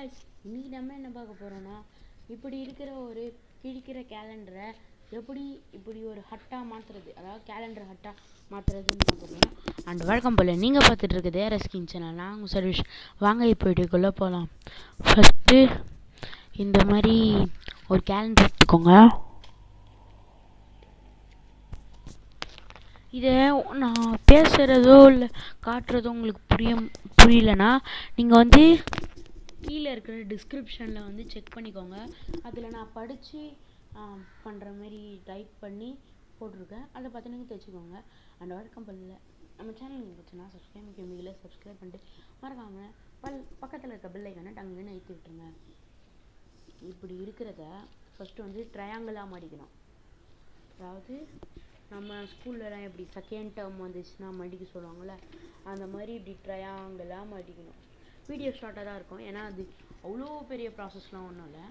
guys இன்னைக்கு நம்ம என்ன பார்க்க போறோம்னா இப்படி இருக்கிற ஒரு கிழிக்கிற கேலண்டரை எப்படி இப்படி ஒரு ஹட்டா மாத்துறது அதாவது கேலண்டர் ஹட்டா மாத்துறதுன்னு பார்க்க போறோம் அண்ட் வெல்கம் போல நீங்க பார்த்துட்டு இருக்குது ஏஆர் ஸ்கின் சேனல் நான் உங்கள் சர்வீஸ் வாங்க இப்போ வீடியோக்குள்ளே போகலாம் ஃபஸ்ட்டு இந்த மாதிரி ஒரு கேலண்டர் எடுத்துக்கோங்க இதை நான் பேசுகிறதோ இல்லை காட்டுறதோ உங்களுக்கு புரிய புரியலனா நீங்கள் வந்து கீழே இருக்கிற டிஸ்கிரிப்ஷனில் வந்து செக் பண்ணிக்கோங்க அதில் நான் படித்து பண்ணுற மாதிரி டைப் பண்ணி போட்டிருக்கேன் அதை பார்த்து நீங்கள் தைச்சிக்கோங்க அண்ட் வழக்கம் பல்ல நம்ம சேனல் நீங்கள் வச்சுன்னா சப்ஸ்கிரைப் கேமிகளை சப்ஸ்கிரைப் பண்ணிட்டு மறக்காமல் பல் பக்கத்தில் இருக்க பெல் ஐக்கானை டங்குன்னு அழுத்தி விட்டுருங்க இப்படி இருக்கிறத ஃபஸ்ட்டு வந்து ட்ரையாங்கிளாக மடிக்கணும் அதாவது நம்ம ஸ்கூல்லலாம் எப்படி செகண்ட் டேர்ம் வந்துச்சுன்னா மடிக்க சொல்லுவாங்கள்ல அந்த மாதிரி இப்படி ட்ரையாங்கிளாக மடிக்கணும் வீடியோ ஷார்ட்டாக தான் இருக்கும் ஏன்னா அது அவ்வளோ பெரிய ப்ராசஸ்லாம் ஒன்றும் இல்லை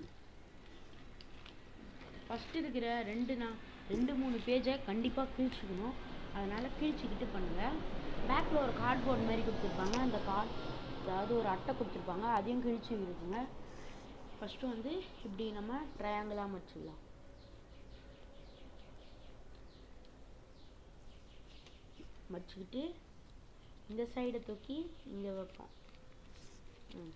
ஃபஸ்ட்டு இருக்கிற ரெண்டு நான் ரெண்டு மூணு பேஜை கண்டிப்பாக கிழிச்சிக்கணும் அதனால் கிழிச்சிக்கிட்டு பண்ணுங்கள் பேக்கில் ஒரு கார்ட்போர்ட் மாதிரி கொடுத்துருப்பாங்க அந்த கார்ட் அதாவது ஒரு அட்டை கொடுத்துருப்பாங்க அதையும் கிழிச்சு இருக்குங்க ஃபஸ்ட்டு வந்து இப்படி நம்ம ட்ரையாங்கிளாக மடிச்சிடலாம் மடிச்சுக்கிட்டு இந்த சைடை தூக்கி இங்கே வைப்போம் ம்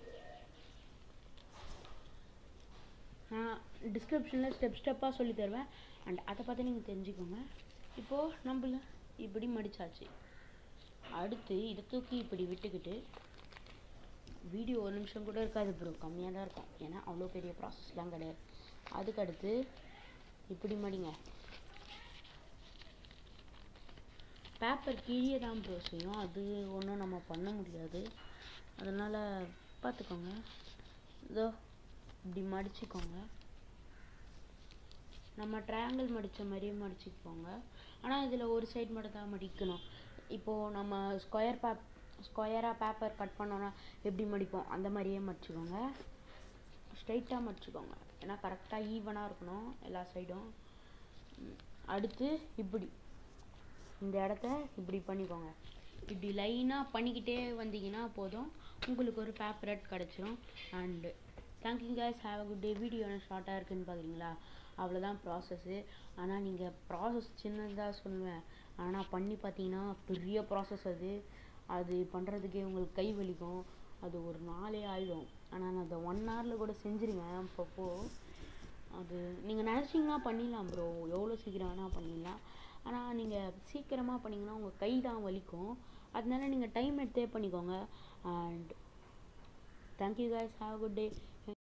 நான் டிஸ்கிரிப்ஷனில் ஸ்டெப் ஸ்டெப்பாக சொல்லி தருவேன் அண்ட் அதை பார்த்து நீங்கள் தெரிஞ்சுக்கோங்க இப்போது நம்மள இப்படி மடிச்சாச்சு அடுத்து இதை தூக்கி இப்படி விட்டுக்கிட்டு வீடியோ ஒரு நிமிஷம் கூட இருக்காது ப்ரோ கம்மியாக தான் இருக்கும் ஏன்னா அவ்வளோ பெரிய ப்ராசஸ்லாம் கிடையாது அதுக்கு அடுத்து இப்படி மடிங்க பேப்பர் கீழே தான் ப்ரோ செய்யும் அது ஒன்றும் நம்ம பண்ண முடியாது அதனால் பார்த்துக்கோங்க இதோ இப்படி மடிச்சுக்கோங்க நம்ம ட்ரையாங்கிள் மடித்த மாதிரியே மடிச்சுக்கோங்க ஆனால் இதில் ஒரு சைடு மட்டும் தான் மடிக்கணும் இப்போது நம்ம ஸ்கொயர் பேப் ஸ்கொயராக பேப்பர் கட் பண்ணோன்னா எப்படி மடிப்போம் அந்த மாதிரியே மடிச்சுக்கோங்க ஸ்ட்ரைட்டாக மடிச்சுக்கோங்க ஏன்னா கரெக்டாக ஈவனாக இருக்கணும் எல்லா சைடும் அடுத்து இப்படி இந்த இடத்த இப்படி பண்ணிக்கோங்க இப்படி லைனாக பண்ணிக்கிட்டே வந்தீங்கன்னா போதும் உங்களுக்கு ஒரு பேப்பரட் கிடச்சிரும் and thank you guys have a good day video என்ன ஷார்ட்டாக இருக்குன்னு பார்க்குறீங்களா அவ்வளோதான் ப்ராசஸ்ஸு ஆனால் நீங்கள் ப்ராசஸ் சின்னதாக சொல்லுவேன் ஆனால் பண்ணி பார்த்தீங்கன்னா பெரிய ப்ராசஸ் அது அது பண்ணுறதுக்கே உங்களுக்கு கை வலிக்கும் அது ஒரு நாளே ஆயிடும் ஆனால் நான் அதை ஒன் ஹவரில் கூட செஞ்சுருவேன் அப்பப்போ அது நீங்கள் நினச்சிங்கன்னா பண்ணிடலாம் ப்ரோ எவ்வளோ சீக்கிரம் வேணால் பண்ணிடலாம் ஆனால் நீங்கள் சீக்கிரமாக பண்ணிங்கன்னா உங்கள் கை தான் வலிக்கும் அதனால நீங்கள் டைம் எடுத்தே பண்ணிக்கோங்க and thank you guys have a good day